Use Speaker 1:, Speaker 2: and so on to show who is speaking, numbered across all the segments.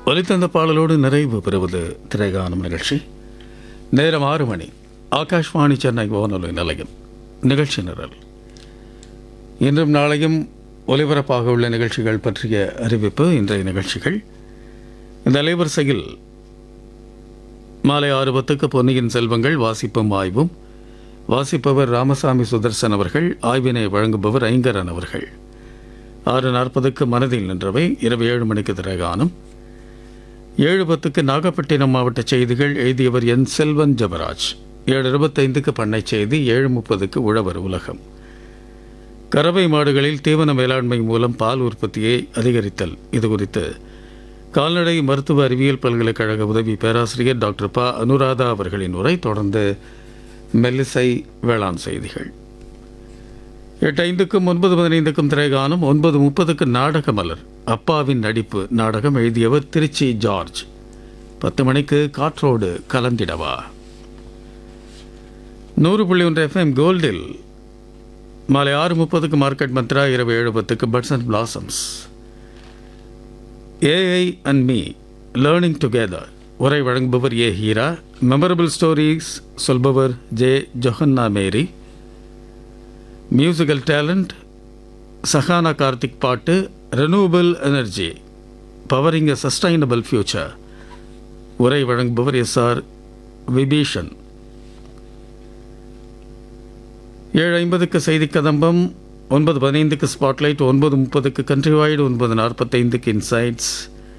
Speaker 1: ஒலித்தந்த பாடலோடு நிறைவு பெறுவது திரைகானம் நிகழ்ச்சி நேரம் ஆறு மணி ஆகாஷ்வாணி சென்னை வானொலி நிலையம் நிகழ்ச்சி நிரல் இன்றும் நாளையும் ஒலிபரப்பாக உள்ள நிகழ்ச்சிகள் பற்றிய அறிவிப்பு இன்றைய நிகழ்ச்சிகள் இந்த அலைவரிசையில் மாலை ஆறு பத்துக்கு பொன்னியின் செல்வங்கள் வாசிப்பும் ஆய்வும் வாசிப்பவர் ராமசாமி சுதர்சன் அவர்கள் ஆய்வினை வழங்குபவர் ஐங்கரன் அவர்கள் ஆறு நாற்பதுக்கு மனதில் நின்றவை இரவு ஏழு மணிக்கு திரைகானம் ஏழு பத்துக்கு நாகப்பட்டினம் மாவட்ட செய்திகள் எழுதியவர் என் செல்வன் ஜபராஜ் ஏழு இருபத்தைந்துக்கு பண்ணை செய்தி ஏழு முப்பதுக்கு உழவர் உலகம் கறவை மாடுகளில் தீவன மேலாண்மை மூலம் பால் உற்பத்தியை அதிகரித்தல் இது குறித்து கால்நடை மருத்துவ அறிவியல் பல்கலைக்கழக உதவி பேராசிரியர் டாக்டர் ப அனுராதா அவர்களின் உரை தொடர்ந்து மெல்லிசை வேளாண் செய்திகள் எட்டு ஐந்துக்கும் ஒன்பது பதினைந்துக்கும் திரைகானம் ஒன்பது முப்பதுக்கு நாடக மலர் அப்பாவின் நடிப்பு நாடகம் எழுதியவர் திருச்சி ஜார்ஜ் பத்து மணிக்கு காற்றோடு கலந்திடவா நூறு புள்ளி ஒன்று எஃப்எம் கோல்டில் மாலை ஆறு முப்பதுக்கு மார்க்கெட் மந்த்ரா இரவு ஏழு பத்துக்கு buds and blossoms AI and me learning together உரை வழங்குபவர் ஏ ஹீரா மெமரபிள் ஸ்டோரிஸ் சொல்பவர் J Johanna Mary musical talent Sahana Karthik பாட்டு renewable energy powering a sustainable future உரை வழங்குபவர் எஸ் ஆர் விபீஷன் ஏழு ஐம்பதுக்கு செய்தி கதம்பம் ஒன்பது பதினைந்துக்கு ஸ்பாட்லைட் ஒன்பது முப்பதுக்கு கண்ட்ரி வைடு ஒன்பது நாற்பத்தைந்துக்கு இன்சைட்ஸ்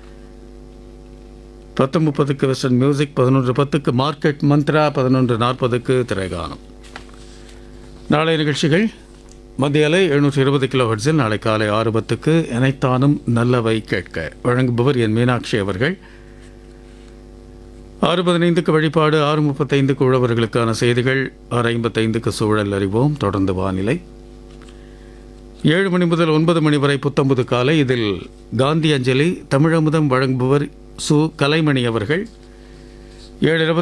Speaker 1: பத்து முப்பதுக்கு வெஸ்டர்ன் மியூசிக் பதினொன்று பத்துக்கு மார்க்கெட் மந்த்ரா பதினொன்று நாற்பதுக்கு திரைகானம் நாளை நிகழ்ச்சிகள் மத்திய அலை எழுநூற்றி இருபது கிலோ ஹெர்ட்ஸில் நாளை காலை ஆறு பத்துக்கு எனைத்தானும் நல்லவை கேட்க வழங்குபவர் என் மீனாட்சி அவர்கள் ஆறு பதினைந்துக்கு வழிபாடு ஆறு முப்பத்தைந்துக்கு உழவர்களுக்கான செய்திகள் ஆறு ஐம்பத்தைந்துக்கு சூழல் அறிவோம் தொடர்ந்து வானிலை ஏழு மணி முதல் ஒன்பது மணி வரை புத்தம்புது காலை இதில் காந்தி அஞ்சலி தமிழமுதம் வழங்குபவர் சு கலைமணி அவர்கள் ஏழு இருபத்தி